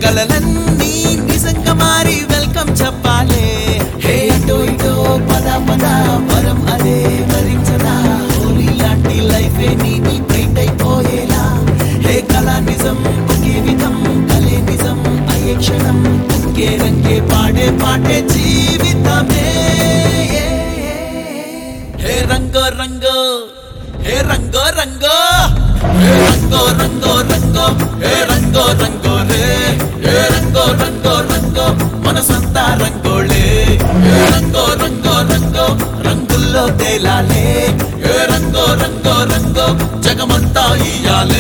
కలలన్నీ నిజంగా మారి వెల్కమ్ చెప్పాలే హే అటో ఇటో పద పద వరం అదే వరించదా హోలీ లాంటి లైఫ్ నీది బ్రైట్ అయిపోయేలా హే కళ నిజం ఒకే విధం కలే నిజం అయ్యే క్షణం ఒకే రంగే పాడే పాటే జీవితమే హే రంగో రంగో హే రంగో రంగో హే రంగో రంగో రంగో హే రంగో రంగో రే హే రంగో రంగో రంగో మనసంతా రంగోళే హే రంగో రంగో రంగో రంగుల్లో తేలాలే హే రంగో రంగో రంగో జగమంతా ఇయ్యాలే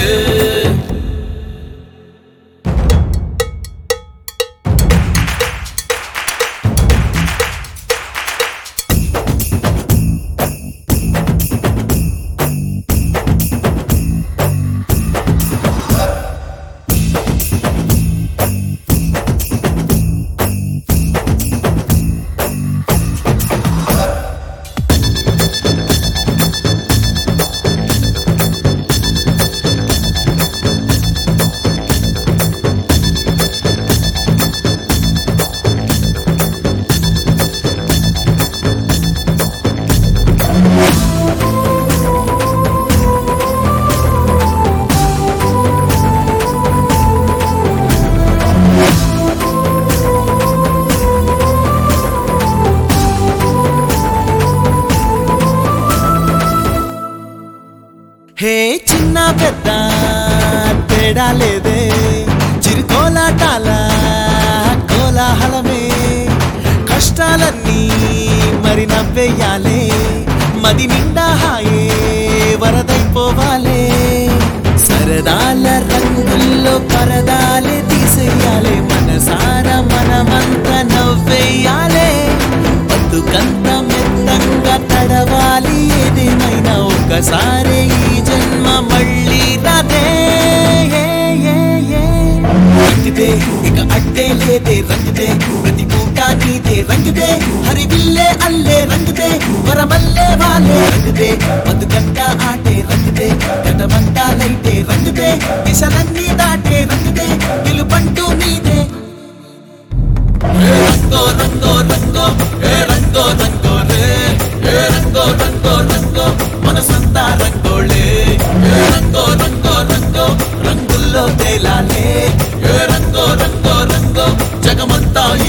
హే చిన్న పెద్ద తేడా లేదే చిరుకోలాటాల కోలాహలమే కష్టాలన్నీ మరి నవ్వేయాలే మది నిండా హాయే వరదైపోవాలే సరదాల రంగుల్లో పరదాలే తీసేయాలే మనసారా మనమంతా నవ్వేయాలే బతుకంత మెత్తంగా తడవాలి ఏదేమైనా ఒక్కసారి ఈ జన్మ మళ్ళీ రాదే రంగిదే ఇక అడ్డే లేదే రంగిదే ప్రతి పూట నీదే రంగిదే హరివిల్లే అల్లే రంగిదే వరమల్లే వాలే రంగిదే బతుకంతా ఆటే రంగిదే గతమంతా లైటే రంగిదే దిశలన్నీ దాటే రంగిదే నిలుపంటూ నీదే ఏ రంగో రంగో రంగో ఏ రంగో రంగో రే ఏ రంగో రంగో రంగో మనసంతా రంగోళే ఏ రంగో రంగో రంగో రంగుల్లో తేలాలే ఏ రంగో రంగో రంగో జగమంతా